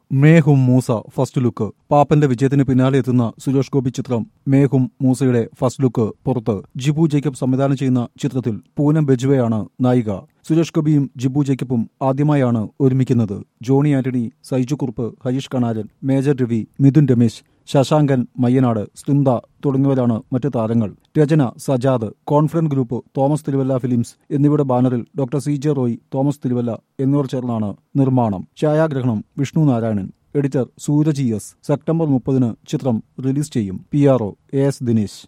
മേഹും Moosa first look പാപ്പന്റെ വിജയത്തിന് പിന്നാലെ എത്തുന്ന സുരേഷ് ഗോപി ചിത്രം മേഹും മൂസയുടെ ഫസ്റ്റ് ലുക്ക് പുറത്ത് ജിബു ജേക്കബ് സംവിധാനം ചെയ്യുന്ന ചിത്രത്തിൽ പൂനം ബെജ്വയാണ് നായിക സുരേഷ് ഗോപിയും ജിബു ജേക്കബും ആദ്യമായാണ് ഒരുമിക്കുന്നത് ജോണി ആന്റണി സൈജു കുറുപ്പ് ഹരീഷ് കണാരൻ മേജർ രവി മിഥുൻ രമേശ് ശശാങ്കൻ മയ്യനാട് സ്ലിന്ദ തുടങ്ങിയവരാണ് മറ്റ് താരങ്ങൾ രചന Sajad conference group Thomas Thiruvalla films എന്നിവയുടെ ബാനറിൽ doctor C J Roy Thomas Thiruvalla എന്നിവർ ചേർന്നാണ് നിർമ്മാണം ഛായാഗ്രഹണം Vishnu Narayanan editor Sooraj S September മുപ്പതിന് ചിത്രം റിലീസ് ചെയ്യും P R O A S Dinesh